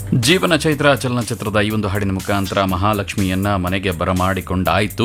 ಜೀವನ ಚೈತ್ರ ಚಲನಚಿತ್ರದ ಈ ಒಂದು ಹಾಡಿನ ಮುಖಾಂತರ ಮಹಾಲಕ್ಷ್ಮಿಯನ್ನ ಮನೆಗೆ ಬರಮಾಡಿಕೊಂಡಾಯ್ತು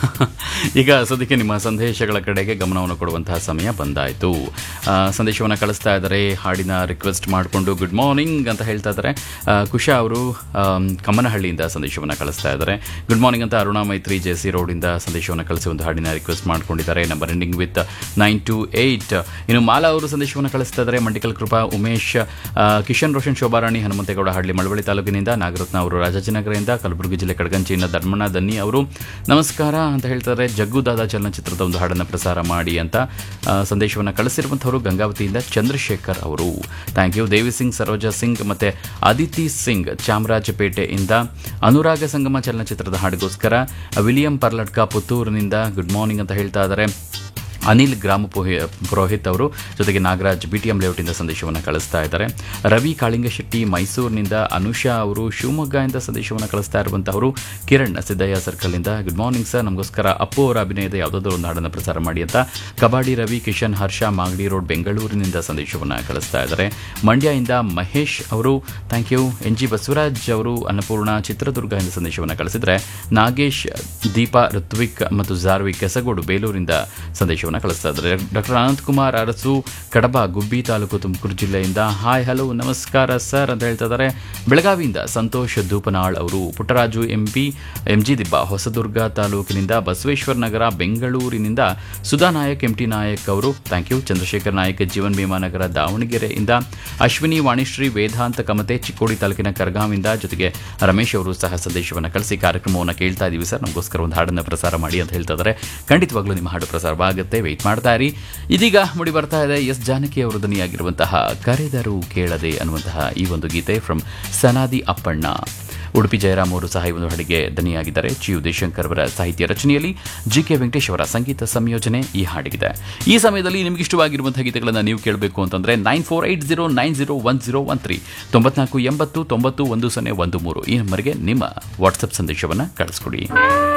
ಈಗ ಸದ್ಯಕ್ಕೆ ನಿಮ್ಮ ಸಂದೇಶಗಳ ಕಡೆಗೆ ಗಮನವನ್ನು ಕೊಡುವಂತಹ ಸಮಯ ಬಂದಾಯಿತು ಸಂದೇಶವನ್ನು ಕಳಿಸ್ತಾ ಇದ್ದಾರೆ ಹಾಡಿನ ರಿಕ್ವೆಸ್ಟ್ ಮಾಡಿಕೊಂಡು ಗುಡ್ ಮಾರ್ನಿಂಗ್ ಅಂತ ಹೇಳ್ತಾ ಇದ್ದಾರೆ ಆ, ಕುಶಾ ಅವರು ಆಮ್, ಕಮ್ಮನಹಳ್ಳಿಯಿಂದ ಸಂದೇಶವನ್ನು ಕಳಿಸ್ತಾ ಇದ್ದಾರೆ ಗುಡ್ ಮಾರ್ನಿಂಗ್ ಅಂತ ಅರುಣಾ ಮೈತ್ರಿ ಜೆ ಸಿ ರೋಡಿಂದ ಸಂದೇಶವನ್ನು ಕಳಿಸಿ ಒಂದು ಹಾಡಿನ ರಿಕ್ವೆಸ್ಟ್ ಮಾಡ್ಕೊಂಡಿದ್ದಾರೆ number ending with nine two eight ಇನ್ನು ಮಾಲಾ ಅವರು ಸಂದೇಶವನ್ನು ಕಳಿಸ್ತಾ ಇದ್ದಾರೆ ಮಂಡಿಕಲ್ ಕೃಪಾ ಉಮೇಶ್ ಆ, ಕಿಶನ್ ರೋಷನ್ ಶೋಭಾರಾಣಿ ಹನುಮಂತೇಗೌಡ ಹಳ್ಳಿ ಮಳವಳ್ಳಿ ತಾಲೂಕಿನಿಂದ ನಾಗರತ್ನ ಅವರು ರಾಜಾಜಿನಗರದಿಂದ ಕಲಬುರಗಿ ಜಿಲ್ಲೆ ಕಡಗಂಚಿಯಿಂದ ಧರ್ಮಣ್ಣ ದನ್ನಿ ಅವರು ನಮಸ್ಕಾರ ಅಂತ ಹೇಳ್ತಾರೆ ಜಗ್ಗು ದಾದಾ ಚಲನಚಿತ್ರದ ಒಂದು ಹಾಡನ್ನು ಪ್ರಸಾರ ಮಾಡಿ ಅಂತ ಆ, ಸಂದೇಶವನ್ನು ಕಳಿಸಿರುವಂಥವರು ಗಂಗಾವತಿಯಿಂದ ಚಂದ್ರಶೇಖರ್ ಅವರು ಥ್ಯಾಂಕ್ ಯು ದೇವಿ ಸಿಂಗ್ ಸರೋಜಾ ಸಿಂಗ್ ಮತ್ತೆ ಅದಿತಿ ಸಿಂಗ್ ಚಾಮರಾಜಪೇಟೆಯಿಂದ ಅನುರಾಗ ಸಂಗಮ ಚಲನಚಿತ್ರದ ಹಾಡಿಗೋಸ್ಕರ ವಿಲಿಯಂ ಪರ್ಲಟ್ಕ ಪುತ್ತೂರಿನಿಂದ ಗುಡ್ ಮಾರ್ನಿಂಗ್ ಅಂತ ಹೇಳ್ತಾ ಇದ್ದಾರೆ ಅನಿಲ್ ಗ್ರಾಮ ಪುರೋಹಿ- ಪುರೋಹಿತ್ ಅವರು ಜೊತೆಗೆ ನಾಗರಾಜ್ ಬಿ ಟಿ ಎಂ ಲೇಔಟಿಂದ ಸಂದೇಶವನ್ನು ಕಳಿಸ್ತಾ ಇದ್ದಾರೆ ರವಿ ಕಾಳಿಂಗಶೆಟ್ಟಿ ಮೈಸೂರಿನಿಂದ ಅನುಷಾ ಅವರು ಶಿವಮೊಗ್ಗದಿಂದ ಸಂದೇಶವನ್ನು ಕಳಿಸ್ತಾ ಇರುವಂತಹವರು ಕಿರಣ್ ಸಿದ್ದಯ್ಯ ಸರ್ಕಲ್ನಿಂದ ಗುಡ್ ಮಾರ್ನಿಂಗ್ ಸರ್ ನಮಗೋಸ್ಕರ ಅಪ್ಪು ಅವರ ಅಭಿನಯದ ಯಾವುದಾದ್ರೂ ಒಂದು ಹಾಡನ್ನು ಪ್ರಸಾರ ಮಾಡಿ ಅಂತ ಕಬಾಡಿ ರವಿ ಕಿಶನ್ ಹರ್ಷ ಮಾಗಡಿ ರೋಡ್ ಬೆಂಗಳೂರಿನಿಂದ ಸಂದೇಶವನ್ನು ಕಳಿಸ್ತಾ ಇದ್ದಾರೆ ಮಂಡ್ಯದಿಂದ ಮಹೇಶ್ ಅವರು thank you N G Basavaraj ಅವರು ಅನ್ನಪೂರ್ಣ ಚಿತ್ರದುರ್ಗದಿಂದ ಸಂದೇಶವನ್ನು ಕಳಿಸಿದ್ರೆ ನಾಗೇಶ್ ದೀಪಾ ಋತ್ವಿಕ್ ಮತ್ತು ಜಾರ್ವಿ ಕೆಸಗೋಡು ಬೇಲೂರಿಂದ ಸಂದೇಶವನ್ನು ಕಳಿಸ್ತಾ ಇದ್ದಾರೆ ಡಾಕ್ಟರ್ ಅನಂತ್ ಕುಮಾರ್ ಅರಸು ಕಡಬ ಗುಬ್ಬಿ ತಾಲೂಕು ತುಮಕೂರು ಜಿಲ್ಲೆಯಿಂದ ಹಾಯ್ ಹಲೋ ನಮಸ್ಕಾರ ಸರ್ ಅಂತ ಹೇಳ್ತಾ ಇದ್ದಾರೆ ಬೆಳಗಾವಿಯಿಂದ ಸಂತೋಷ್ ದೂಪನಾಳ್ ಅವರು Puttaraju MP M G Dibba Hosadurga ತಾಲೂಕಿನಿಂದ ಬಸವೇಶ್ವರ ನಗರ ಬೆಂಗಳೂರಿನಿಂದ ಸುಧಾ ನಾಯಕ್ ಎಂಟಿ ನಾಯಕ್ ಅವರು ಥ್ಯಾಂಕ್ ಯು ಚಂದ್ರಶೇಖರ್ ನಾಯಕ್ ಜೀವನ್ ಭೀಮಾ ನಗರ ದಾವಣಗೆರೆಯಿಂದ ಅಶ್ವಿನಿ ವಾಣಿಶ್ರೀ ವೇದಾಂತ ಕಮತೆ ಚಿಕ್ಕೋಡಿ ತಾಲೂಕಿನ ಕರ್ಗಾವಿಂದ ಜೊತೆಗೆ ರಮೇಶ್ ಅವರು ಸಹ ಸಂದೇಶವನ್ನು ಕಳಿಸಿ ಕಾರ್ಯಕ್ರಮವನ್ನು ಕೇಳ್ತಾ ಇದ್ದೀವಿ ಸರ್ ನಮಗೋಸ್ಕರ ಒಂದು ಹಾಡನ್ನು ಪ್ರಸಾರ ಮಾಡಿ ಅಂತ ಹೇಳ್ತಾ ಇದ್ದಾರೆ ಖಂಡಿತವಾಗ್ಲೂ ನಿಮ್ಮ ಹಾಡು ಪ್ರಸಾರವಾಗುತ್ತೆ ವೆಯ್ಟ್ ಮಾಡ್ತಾ ಇರಿ ಇದೀಗ ಮುಡಿ ಬರ್ತಾ ಇದೆ ಎಸ್ ಜಾನಕಿ ಅವರು ಧ್ವನಿಯಾಗಿರುವಂತಹ ಕರೆದರು ಕೇಳದೆ ಅನ್ನುವಂತಹ ಈ ಒಂದು ಗೀತೆ ಫ್ರಮ್ ಸನಾದಿ ಅಪ್ಪಣ್ಣ ಉಡುಪಿ ಜಯರಾಮ್ ಅವರು ಸಹ ಈ ಒಂದು ಹಾಡಿಗೆ ದನಿಯಾಗಿದ್ದಾರೆ ಜಿ ಯು ದೇಶಂಕರ್ ಅವರ ಸಾಹಿತ್ಯ ರಚನೆಯಲ್ಲಿ ಜಿ ಕೆ ವೆಂಕಟೇಶ್ ಅವರ ಸಂಗೀತ ಸಂಯೋಜನೆ ಈ ಹಾಡಿಗಿದೆ ಈ ಸಮಯದಲ್ಲಿ ನಿಮಗೆ ಇಷ್ಟವಾಗಿರುವಂತಹ ಗೀತೆಗಳನ್ನು ನೀವು ಕೇಳಬೇಕು ಅಂತಂದ್ರೆ nine four eight zero nine zero one zero one three ತೊಂಬತ್ನಾಲ್ಕು ಎಂಬತ್ತು ತೊಂಬತ್ತು ಒಂದು ಸೊನ್ನೆ ಒಂದು ಮೂರು ಈ ನಂಬರ್ಗೆ ನಿಮ್ಮ ವಾಟ್ಸಪ್ ಸಂದೇಶವನ್ನು ಕಳಿಸ್ಕೊಡಿ